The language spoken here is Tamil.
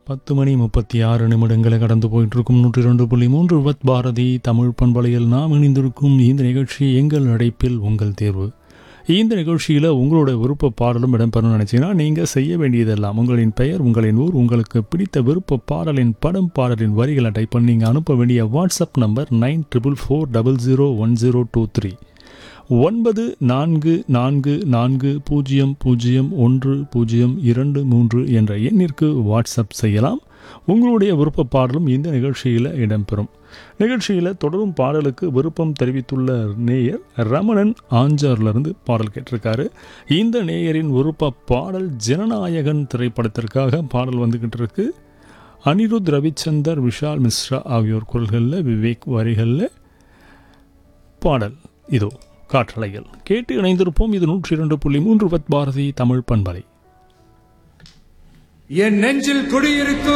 பத்து மணி முப்பத்தி ஆறு நிமிடங்களை கடந்து போயிட்டு இருக்கும் நூற்றி ரெண்டு புள்ளி மூன்று விவத் பாரதி தமிழ் பண்பலையில் நாம் இணைந்திருக்கும் இந்த நிகழ்ச்சி எங்கள் அழைப்பில் உங்கள் தேர்வு இந்த நிகழ்ச்சியில் உங்களோட விருப்ப பாடலும் இடம்பெறணும்னு நினச்சிங்கன்னா நீங்கள் செய்ய வேண்டியதெல்லாம் உங்களின் பெயர் உங்களின் ஊர் உங்களுக்கு பிடித்த விருப்ப பாடலின் படம் பாடலின் வரிகளை டைப் பண்ணி நீங்கள் அனுப்ப வேண்டிய WhatsApp number nine triple four double zero one zero two three ஒன்பது நான்கு நான்கு நான்கு பூஜ்ஜியம் பூஜ்ஜியம் ஒன்று பூஜ்ஜியம் இரண்டு மூன்று என்ற எண்ணிற்கு வாட்ஸ்அப் செய்யலாம் உங்களுடைய விருப்ப பாடலும் இந்த நிகழ்ச்சியில் இடம்பெறும் நிகழ்ச்சியில் தொடரும் பாடலுக்கு விருப்பம் தெரிவித்துள்ள நேயர் ரமணன் ஆஞ்சார்லேருந்து பாடல் கேட்டிருக்காரு இந்த நேயரின் விருப்ப பாடல் ஜனநாயகன் திரைப்படத்திற்காக பாடல் வந்துக்கிட்டு இருக்கு அனிருத் ரவிச்சந்தர் விஷால் மிஸ்ரா ஆகியோர் குரல்களில் விவேக் வரிகளில் பாடல் இதோ காற்றலைகள் கேட்டு இணைந்திருப்போம் இது நூற்றி இரண்டு புள்ளி மூன்று பத் பாரதி தமிழ் பண்பலை என் நெஞ்சில் குடியிருக்கும்